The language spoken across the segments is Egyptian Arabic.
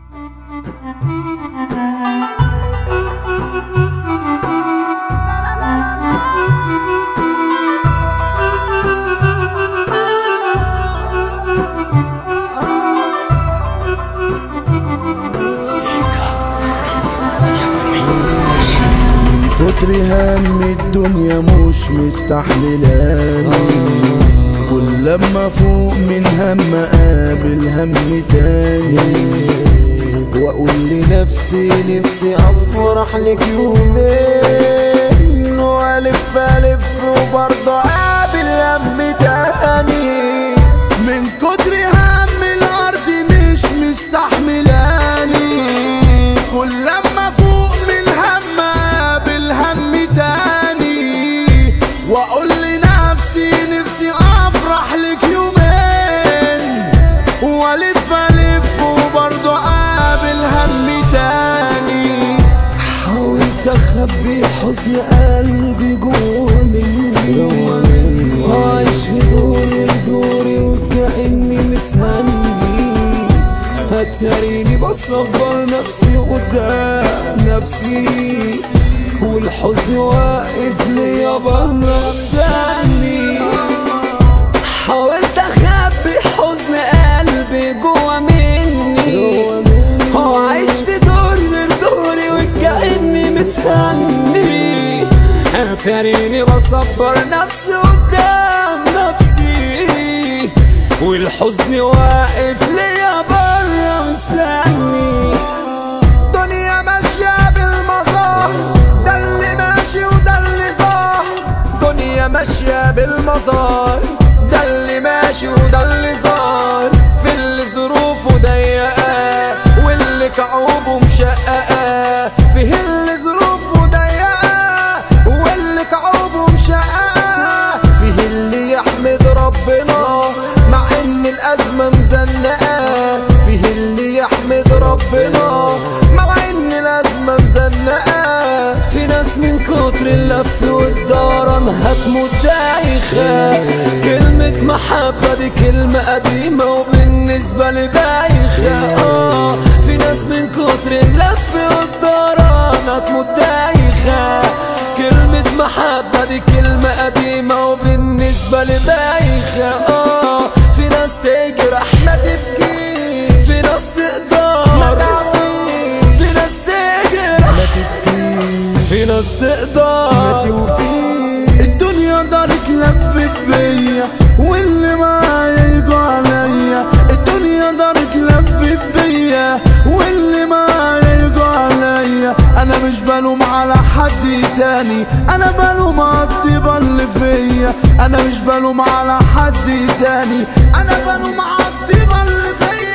كتر هم الدنيا مش مستحملاني كل لما فوق من هم قابل هم تاني واقول لنفسي نفسي افرح لك يومين والف الف وبرضه قابل هم تاني من كتر هم الارض مش مستحملاني كل لما فوق من هم قابل هم تاني واقول لنفسي نفسي افرح لك يومين والف الف وبرضه قابل هم تاني حاولت اخبي حزن قلبي جوا مني وعايش في دوري دوري وكأني متهني هتريني بصبر نفسي قدام نفسي والحزن واقف ليا بره استني حاولت اخبي حزن قلبي جوا مني هو عايش في دور غير دوري وكأني متهني اتاريني بصبر نفسي قدام نفسي والحزن واقف ليا بره مستني دنيا ماشية بالمظاهر ده اللي ماشي وده اللي ظاهر دنيا ماشية بالمظاهر ده اللي ماشي وده اللي ظاهر في اللي ظروفه ضيقة واللي كعوبه مشققة فيه اللي ظروفه ضيقة واللي كعوبه مشققة فيه اللي يحمد ربنا مع ان الازمة مزنقة فيه اللي يحمد ربنا مع ان الازمة مزنقة في ناس من كتر اللف والدوران هتموت دايخة كلمة محبة دي كلمة قديمة وبالنسبة لي بايخة آه في ناس من كتر اللف والدوران هتموت دايخة كلمة محبة دي كلمة قديمة وبالنسبة لي بايخة آه في ناس تجرح ما تبكي في ناس تقدر ما تعفي في ناس تجرح في ناس تقدر الدنيا دارت لفت بيا واللي معايا يجوا عليا الدنيا دارت لفت بيا واللي معايا يجوا عليا انا مش بلوم على حد تاني انا بلوم على الطيبة اللي فيا انا مش بلوم على حد تاني انا بلوم على الطيبة اللي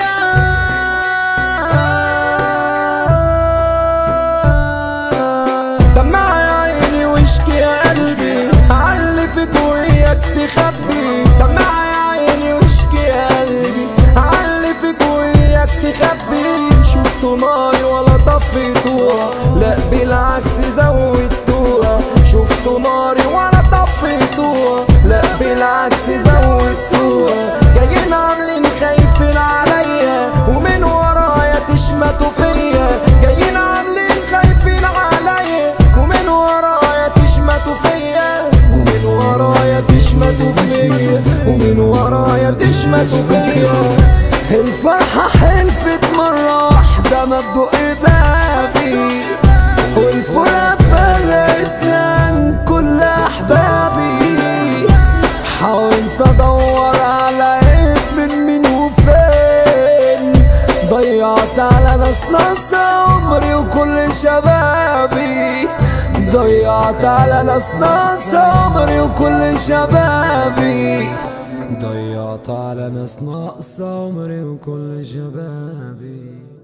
فيا دمع يا عيني واشكي يا قلبي علي فيك وياك تخبي دمع يا عيني واشكي يا قلبي علي فيك وياك تخبي شفت ناري ولا طفيتوها لا بالعكس زودتوها شفت ناري ولا طفيتوها لا بالعكس زودتوها جايين عاملين خايفين عليا ومن ورايا تشمتوا فيا جايين عاملين خايفين عليا ومن ورايا تشمتوا فيا ومن ورايا تشمتوا فيا ومن ورايا تشمتوا فيا الفرحة حلفت مرة واحدة ما تدق بابي والفرقة فرقتنا عن كل أحبابي حاولت أدور على عيب من مين وفين ضيعت على ناس ناس عمري وكل شبابي ضيعت على ناس ناس عمري وكل شبابي ضيعت على ناس ناقص عمري وكل شبابي